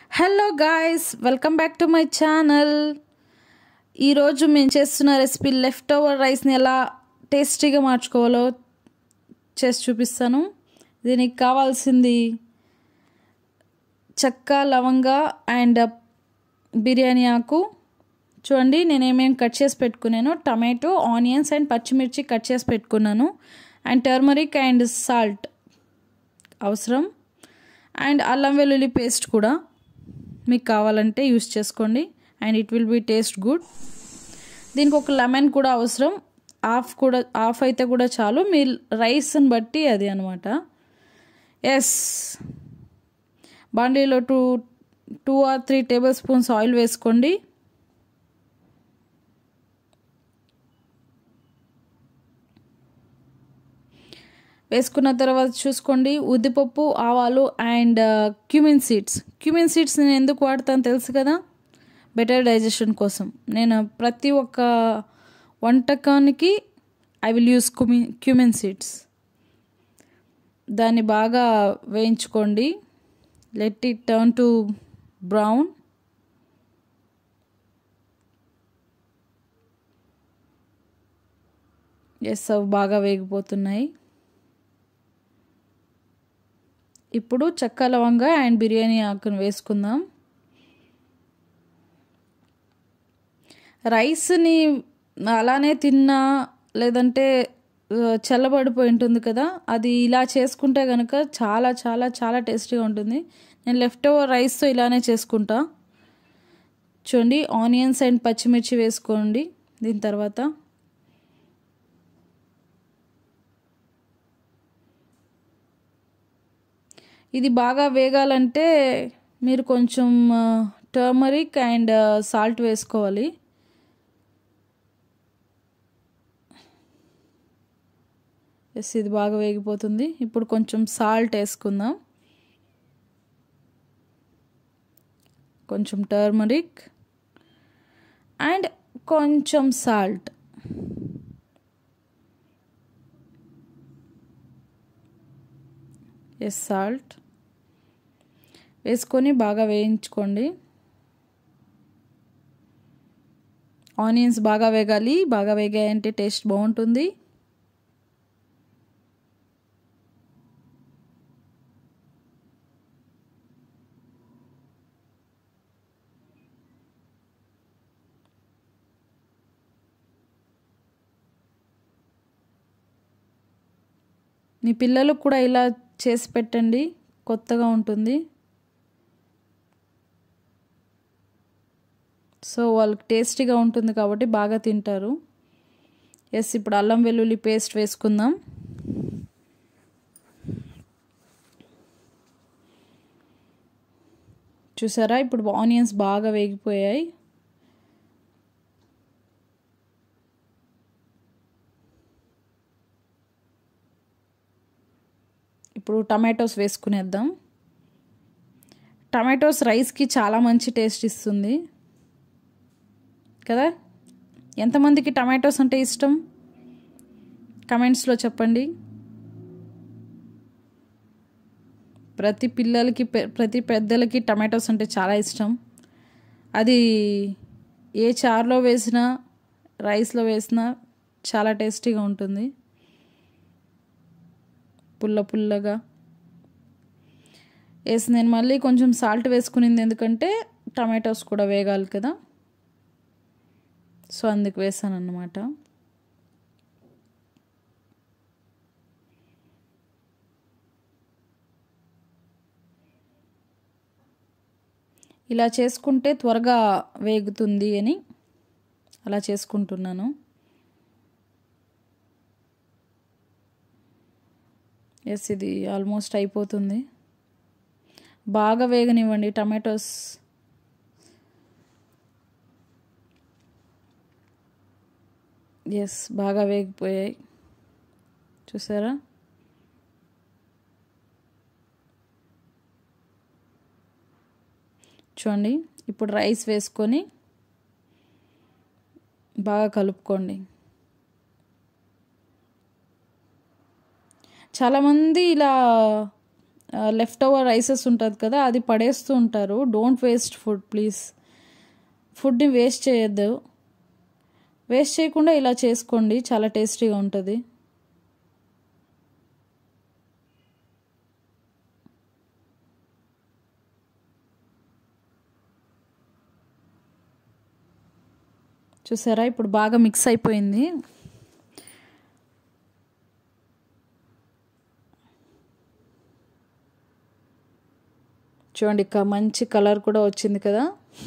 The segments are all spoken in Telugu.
hello guys welcome back to my channel ఈరోజు మేము చేస్తున్న రెసిపీ లెఫ్ట్ ఓవర్ రైస్ని ఎలా టేస్టీగా మార్చుకోవాలో చేసి చూపిస్తాను దీనికి కావాల్సింది చెక్క లవంగ అండ్ బిర్యానీ ఆకు చూడండి నేను ఏమేమి కట్ చేసి పెట్టుకున్నాను టమాటో ఆనియన్స్ అండ్ పచ్చిమిర్చి కట్ చేసి పెట్టుకున్నాను అండ్ టర్మరిక్ అండ్ సాల్ట్ అవసరం అండ్ అల్లం వెల్లుల్లి పేస్ట్ కూడా మీకు కావాలంటే యూస్ చేసుకోండి and it will be taste good దీనికి ఒక లెమన్ కూడా అవసరం హాఫ్ కూడా హాఫ్ అయితే కూడా చాలు మీ రైస్ని బట్టి అది అనమాట ఎస్ బాండీలో two two or three tablespoons oil వేసుకోండి వేసుకున్న తర్వాత చూసుకోండి ఉద్దిపప్పు ఆవాలు and cumin seeds cumin seeds నేను ఎందుకు వాడతాను తెలుసు కదా బెటర్ డైజెషన్ కోసం నేను ప్రతి ఒక్క వంటకానికి I will use cumin cumin seeds దాన్ని బాగా వేయించుకోండి let it turn to brown yes అవి బాగా వేగిపోతున్నాయి ఇప్పుడు చెక్క లవంగ అండ్ బిర్యానీ ఆకును వేసుకుందాం రైస్ని అలానే తిన్నా లేదంటే చల్లబడిపోయి ఉంటుంది కదా అది ఇలా చేసుకుంటే కనుక చాలా చాలా చాలా టేస్టీగా ఉంటుంది నేను లెఫ్ట్ ఓవర్ రైస్తో ఇలానే చేసుకుంటా చూడండి ఆనియన్స్ అండ్ పచ్చిమిర్చి వేసుకోండి దీని తర్వాత ఇది బాగా వేగాలంటే మీరు కొంచెం టర్మరిక్ అండ్ సాల్ట్ వేసుకోవాలి ఎస్ ఇది బాగా వేగిపోతుంది ఇప్పుడు కొంచెం సాల్ట్ వేసుకుందాం కొంచెం టర్మరిక్ అండ్ కొంచెం సాల్ట్ ఎస్ సాల్ట్ వేసుకొని బాగా వేయించుకోండి ఆనియన్స్ బాగా వేగాలి బాగా వేగాయంటే టేస్ట్ బాగుంటుంది మీ పిల్లలకు కూడా ఇలా చేసి పెట్టండి కొత్తగా ఉంటుంది సో వాళ్ళకి టేస్టీగా ఉంటుంది కాబట్టి బాగా తింటారు ఎస్ ఇప్పుడు అల్లం వెల్లుల్లి పేస్ట్ వేసుకుందాం చూసారా ఇప్పుడు ఆనియన్స్ బాగా వేగిపోయాయి ఇప్పుడు టమాటోస్ వేసుకునేద్దాం టమాటోస్ రైస్కి చాలా మంచి టేస్ట్ ఇస్తుంది కదా ఎంతమందికి టమాటోస్ అంటే ఇష్టం కమెంట్స్లో చెప్పండి ప్రతి పిల్లలకి ప్రతి పెద్దలకి టమాటోస్ అంటే చాలా ఇష్టం అది ఏ చారులో వేసినా రైస్లో వేసినా చాలా టేస్టీగా ఉంటుంది పుల్ల పుల్లగా వేసి నేను మళ్ళీ కొంచెం సాల్ట్ వేసుకునింది ఎందుకంటే టమాటోస్ కూడా వేగాలి కదా సో అందుకు వేసాను అన్నమాట ఇలా చేసుకుంటే త్వరగా వేగుతుంది అని అలా చేసుకుంటున్నాను ఎస్ ఇది ఆల్మోస్ట్ అయిపోతుంది బాగా వేగనివ్వండి టమాటోస్ ఎస్ బాగా వేగిపోయాయి చూసారా చూడండి ఇప్పుడు రైస్ వేసుకొని బాగా కలుపుకోండి చాలామంది ఇలా లెఫ్ట్ ఓవర్ రైసెస్ ఉంటుంది కదా అది పడేస్తూ ఉంటారు డోంట్ వేస్ట్ ఫుడ్ ప్లీజ్ ఫుడ్ని వేస్ట్ చేయొద్దు వేస్ట్ చేయకుండా ఇలా చేసుకోండి చాలా టేస్టీగా ఉంటుంది చూసారా ఇప్పుడు బాగా మిక్స్ అయిపోయింది చూడండి ఇక మంచి కలర్ కూడా వచ్చింది కదా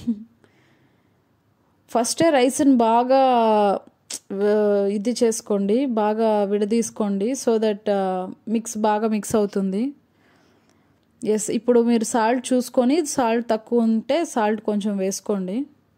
ఫస్టే రైస్ని బాగా ఇది చేసుకోండి బాగా విడదీసుకోండి సో దట్ మిక్స్ బాగా మిక్స్ అవుతుంది ఎస్ ఇప్పుడు మీరు సాల్ట్ చూసుకొని సాల్ట్ తక్కువ ఉంటే సాల్ట్ కొంచెం వేసుకోండి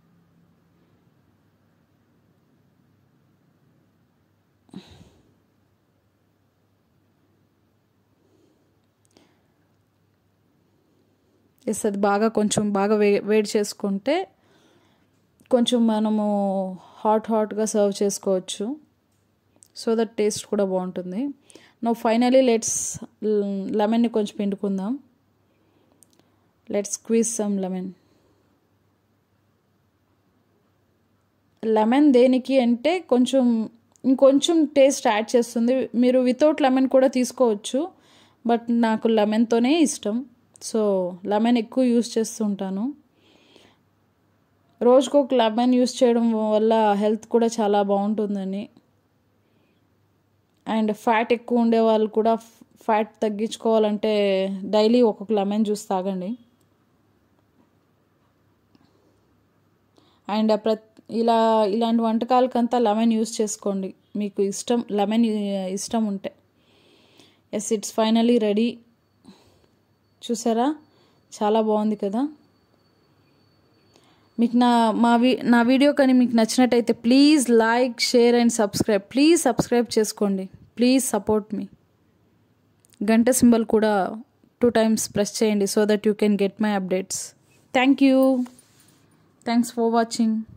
ఎస్ అది బాగా కొంచెం బాగా వే వేడి చేసుకుంటే కొంచెం మనము హాట్ హాట్గా సర్వ్ చేసుకోవచ్చు సో దట్ టేస్ట్ కూడా బాగుంటుంది నో ఫైనలీ లెట్స్ లెమన్ని కొంచెం పిండుకుందాం let's squeeze some lemon lemon దేనికి అంటే కొంచెం ఇంకొంచెం టేస్ట్ యాడ్ చేస్తుంది మీరు వితౌట్ లెమన్ కూడా తీసుకోవచ్చు బట్ నాకు లెమన్తోనే ఇష్టం సో లెమన్ ఎక్కువ యూస్ చేస్తుంటాను రోజుకు ఒక లెమన్ యూస్ చేయడం వల్ల హెల్త్ కూడా చాలా బాగుంటుందని అండ్ ఫ్యాట్ ఎక్కువ ఉండే వాళ్ళు కూడా ఫ్యాట్ తగ్గించుకోవాలంటే డైలీ ఒక్కొక్క లెమన్ జ్యూస్ తాగండి అండ్ ప్రతి ఇలా ఇలాంటి వంటకాలకంతా లెమన్ యూస్ చేసుకోండి మీకు ఇష్టం లెమన్ ఇష్టం ఉంటే ఎస్ ఇట్స్ ఫైనలీ రెడీ చూసారా చాలా బాగుంది కదా మీకు నా మా వీ నా వీడియో కానీ మీకు నచ్చినట్టయితే please like share and subscribe please subscribe చేసుకోండి ప్లీజ్ సపోర్ట్ మీ గంట సింబల్ కూడా టూ టైమ్స్ ప్రెస్ చేయండి so that you can get my updates thank you thanks for watching